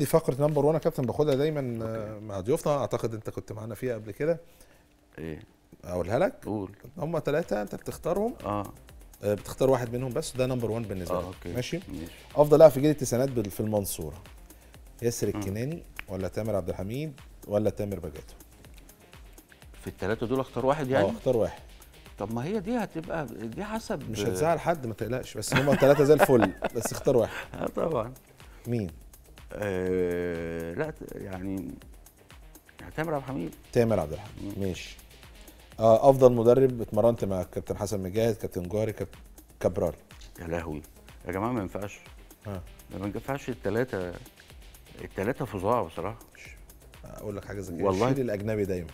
دي فقره نمبر 1 يا كابتن باخدها دايما آه، مع ضيوفنا اعتقد انت كنت معانا فيها قبل كده ايه اقولها لك قول هم ثلاثه انت بتختارهم اه آه، بتختار واحد منهم بس ده نمبر 1 بالنسبه اه لك اوكي ماشي ماشي افضل لاعب في جيل التسعينات بال- في المنصوره ياسر الكناني ولا تامر عبد الحميد ولا تامر بجاتو في الثلاثه دول اختار واحد اه يعني اختار واحد طب ما هي دي هتبقى دي حسب مش هتزعل حد ما تقلقش بس هم ثلاثه زي الفل بس اختار واحد اه طبعا مين آه لا ت- يعني تامر عبد الحميد تامر عبد الحميد ماشي آه افضل مدرب اتمرنت مع كابتن حسن مجاهد كابتن جوهري كابتن كابرال يا لهوي يا جماعه ما ينفعش اه ما ينفعش الثلاثه الثلاثه فظاع بصراحه اقول لك حاجه زي كده والله. شيل الاجنبي دايما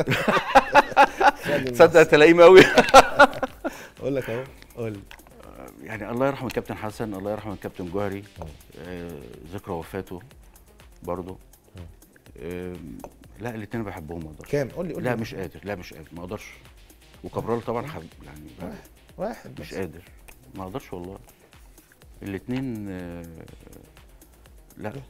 خلي تصدق المصري. تلاقيه قوي اقول لك اهو قول لي. يعني الله يرحم الكابتن حسن الله يرحم الكابتن جوهري آه ذكرى وفاته برضه آه لا الاثنين بحبهم ما اقدرش كام قول لي قول لي لا مش قادر لا مش قادر ما اقدرش وكابرال طبعا حب يعني لا، واحد مش بس. قادر ما اقدرش والله الاثنين لا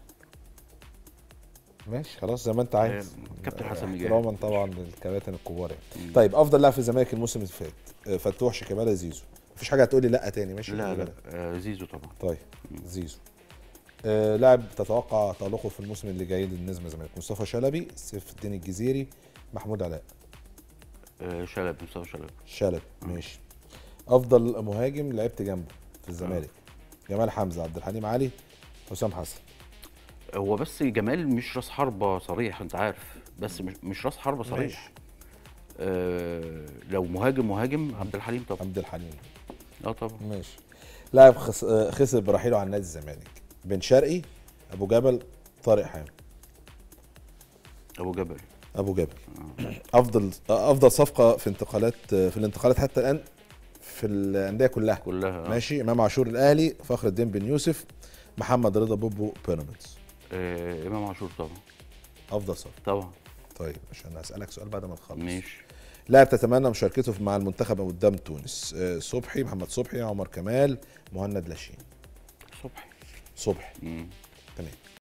ماشي خلاص زي ما انت عايز آه، كابتن حسن مجاهد. احتراما طبعا للكباتن الكبار يعني مم. طيب افضل لاعب في الزمالك الموسم اللي فات آه، فتوح شيكابالا زيزو مفيش حاجه هتقول لي لا تاني ماشي لا ولا لا آه زيزو طبعا طيب زيزو آه لاعب تتوقع تألقه في الموسم اللي جاي للنجم الزمالك مصطفى شلبي سيف الدين الجزيري محمود علاء آه شلبي مصطفى شلبي شلبي ماشي افضل مهاجم لعبت جنبه في الزمالك جمال حمزه عبد الحليم علي حسام حسن هو بس جمال مش راس حربة صريح انت عارف بس مش, مش راس حربة صريح ماشي. آه لو مهاجم مهاجم عبد الحليم طبعا عبد الحليم اه طبعا ماشي لاعب خس... آه، خسر برحيله عن نادي الزمالك بن شرقي ابو جبل طارق حامد ابو جبل ابو جبل افضل افضل صفقه في انتقالات في الانتقالات حتى الان في الانديه كلها كلها آه. ماشي امام عاشور الاهلي فخر الدين بن يوسف محمد رضا بوبو بيراميدز آه امام عاشور طبعا افضل صفقه طبعا طيب عشان اسالك سؤال بعد ما نخلص ماشي لاعب تتمنى مشاركته مع المنتخب قدام تونس آه، صبحي محمد صبحي عمر كمال مهند لاشين صبحي صبحي مم. تمام